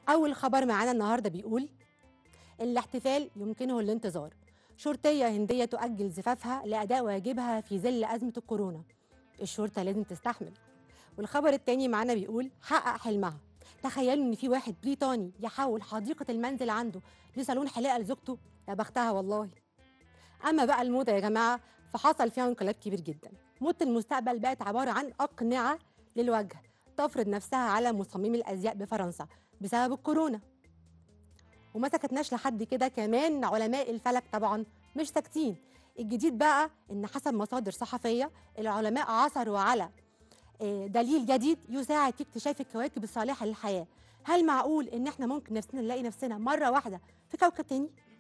أول خبر معانا النهارده بيقول الاحتفال يمكنه الانتظار شرطية هندية تؤجل زفافها لأداء واجبها في ظل أزمة الكورونا الشرطة لازم تستحمل والخبر التاني معانا بيقول حقق حلمها تخيلوا ان في واحد بريطاني يحول حديقة المنزل عنده لصالون حلاقة لزوجته يا بختها والله اما بقى الموضة يا جماعة فحصل فيها انقلاب كبير جدا موضة المستقبل بقت عبارة عن أقنعة للوجه تفرض نفسها على مصممي الأزياء بفرنسا بسبب الكورونا وما سكتناش لحد كده كمان علماء الفلك طبعا مش ساكتين الجديد بقى ان حسب مصادر صحفيه العلماء عثروا على آه، دليل جديد يساعد في اكتشاف الكواكب الصالحه للحياه هل معقول ان احنا ممكن نفسنا نلاقي نفسنا مره واحده في كوكب تاني